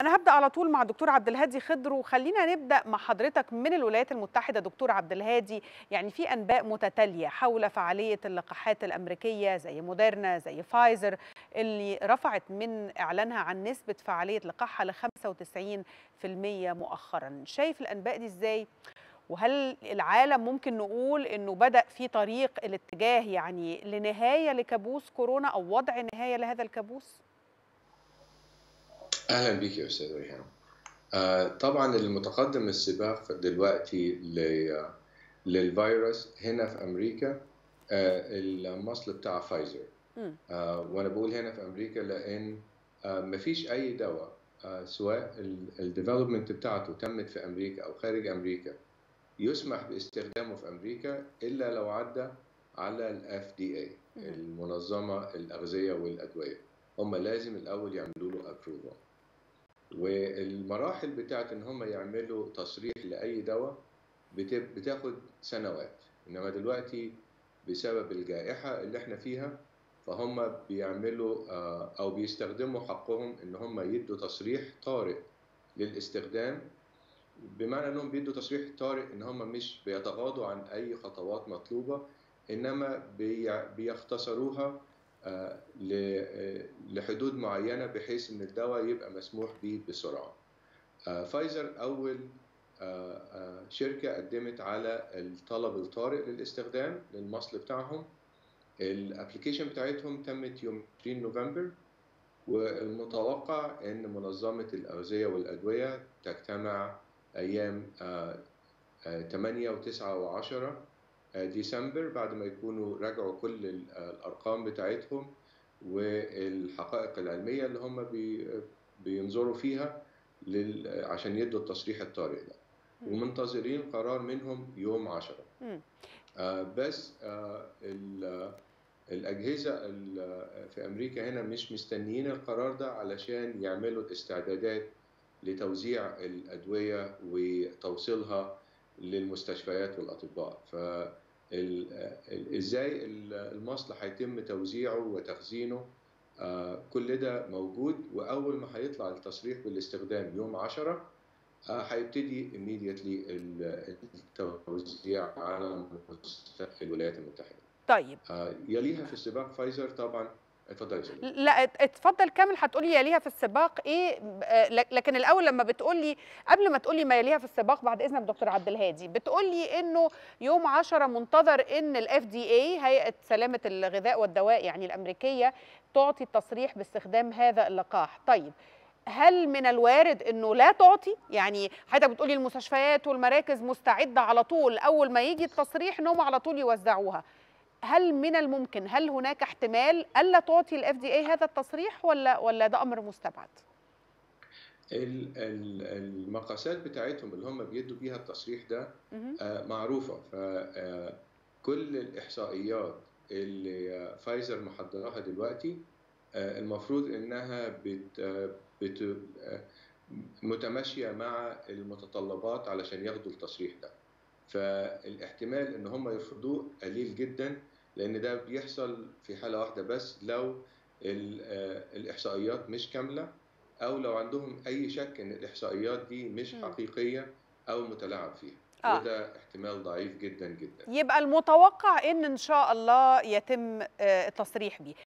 أنا هبدأ على طول مع دكتور عبد الهادي خضر وخلينا نبدأ مع حضرتك من الولايات المتحدة دكتور عبد الهادي يعني في أنباء متتالية حول فعالية اللقاحات الأمريكية زي موديرنا زي فايزر اللي رفعت من إعلانها عن نسبة فعالية لقاحها ل 95% مؤخرا شايف الأنباء دي إزاي؟ وهل العالم ممكن نقول انه بدا في طريق الاتجاه يعني لنهايه لكابوس كورونا او وضع نهايه لهذا الكابوس؟ اهلا بيك يا استاذ ريهام آه طبعا المتقدم السباق دلوقتي ل- للفيروس هنا في امريكا آه المصل بتاع فايزر مم. آه وانا بقول هنا في امريكا لان آه مفيش اي دواء آه سواء الديفلوبمنت بتاعته تمت في امريكا او خارج امريكا يسمح باستخدامه في امريكا الا لو عدى على الاف دي اي مم. المنظمه الاغذيه والادويه هم لازم الاول يعملوا له ابروفال والمراحل بتاعت ان هم يعملوا تصريح لاي دواء بت- بتاخد سنوات انما دلوقتي بسبب الجائحه اللي احنا فيها فهم بيعملوا آه، او بيستخدموا حقهم ان هم يدوا تصريح طارئ للاستخدام بمعنى انهم بيدوا تصريح طارئ ان هم مش بيتغاضوا عن اي خطوات مطلوبه انما بي- بيختصروها آه، ل- آه، لحدود معينه بحيث ان الدواء يبقى مسموح به بسرعه. آه، فايزر اول آه، آه، شركه قدمت على الطلب الطارئ للاستخدام للمصل بتاعهم. الابلكيشن بتاعتهم تمت يوم 20 نوفمبر والمتوقع ان منظمه الاغذيه والادويه تجتمع ايام آه، آه، 8 و9 و10 ديسمبر بعد ما يكونوا راجعوا كل ال- الارقام بتاعتهم والحقائق العلميه اللي هم بي بينظروا فيها لل... عشان يدوا التصريح الطارئ ده مم. ومنتظرين قرار منهم يوم 10 مم. آه، بس آه، ال- الأجهزة ال- في أمريكا هنا مش مستنيين القرار ده علشان يعملوا الاستعدادات لتوزيع الأدوية وتوصيلها للمستشفيات والأطباء ف ال- ال- ازاي ال- المصل هيتم توزيعه وتخزينه آه، كل ده موجود واول ما هيطلع التصريح بالاستخدام يوم 10 آه، هيبتدي immediately ال- التوزيع على مستوى الولايات المتحدة طيب آه، يليها في السباق فايزر طبعا اتفضل يا سيدي. لا ات- اتفضل كامل هتقولي يليها في السباق ايه آه، لك- لكن الاول لما بتقولي قبل ما تقولي ما يليها في السباق بعد اذنك دكتور عبد الهادي بتقولي انه يوم 10 منتظر ان الاف دي اي هيئه سلامه الغذاء والدواء يعني الامريكيه تعطي التصريح باستخدام هذا اللقاح طيب هل من الوارد انه لا تعطي يعني حضرتك بتقولي المستشفيات والمراكز مستعده على طول اول ما يجي التصريح انهم على طول يوزعوها هل من الممكن هل هناك احتمال الا تعطي الاف دي اي هذا التصريح ولا ولا ده امر مستبعد ال- ال- المقاسات بتاعتهم اللي هم بيدوا بيها التصريح ده مهم. آه، معروفة فكل الإحصائيات اللي آه، فايزر محضراها دلوقتي آه، المفروض إنها بت آه، بت آه، متماشية مع المتطلبات علشان ياخدوا التصريح ده فالاحتمال إن هم يرفضوه قليل جدا لأن ده بيحصل في حالة واحدة بس لو ال- آه، الإحصائيات مش كاملة أو لو عندهم أي شك إن الإحصائيات دي مش مم. حقيقية أو متلاعب فيها آه. وده احتمال ضعيف جدا جدا يبقى المتوقع ان ان شاء الله يتم آه، التصريح بيه